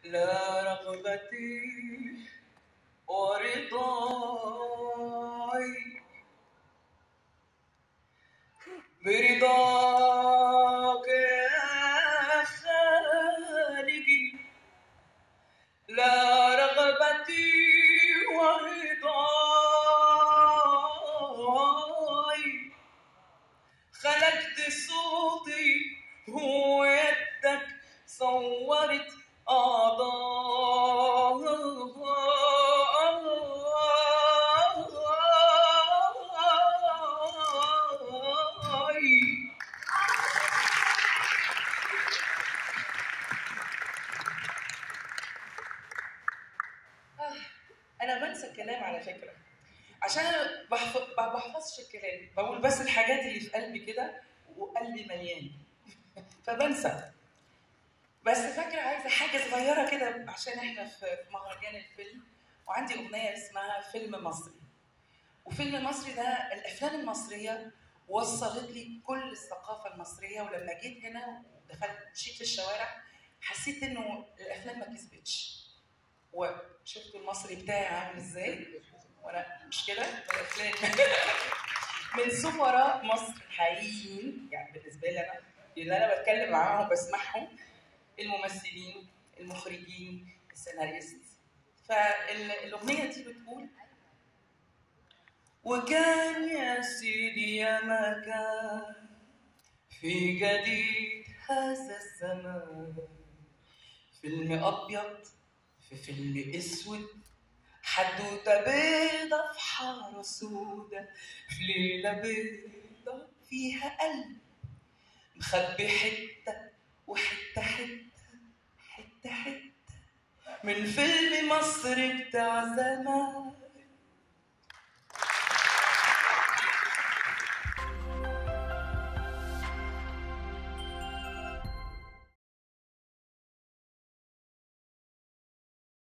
لا رغبتي ورضاي برضاك يا خالقي لا رغبتي ورضاي خلقت صوتي هو يدك صورت أعضائي آه، أنا بنسى الكلام على فكرة عشان أنا بحف- ما بحفظش الكلام بقول بس الحاجات اللي في قلبي كده وقلبي مليان فبنسى بس فاكرة عايزة حاجة صغيرة كده عشان احنا في في مهرجان الفيلم وعندي أغنية اسمها فيلم مصري وفيلم مصري ده الأفلام المصرية وصلت لي كل الثقافة المصرية ولما جيت هنا ودخلت مشيت في الشوارع حسيت إنه الأفلام ما كسبتش وشفتوا المصري بتاعي عامل ازاي وانا مش كده الافلام من سفراء مصر الحقيقيين يعني بالنسبه لي انا اللي انا بتكلم معاهم وبسمعهم الممثلين المخرجين السيناريست فالاغنيه دي بتقول وكان يا سيدي يا ما كان في جديد هذا الزمان فيلم ابيض في فيلم اسود حدوته بيضة في حارة سودة في ليلة بيضة فيها قلب مخبي حتة وحتة حتة حتة حتة من فيلم مصر بتاع زمان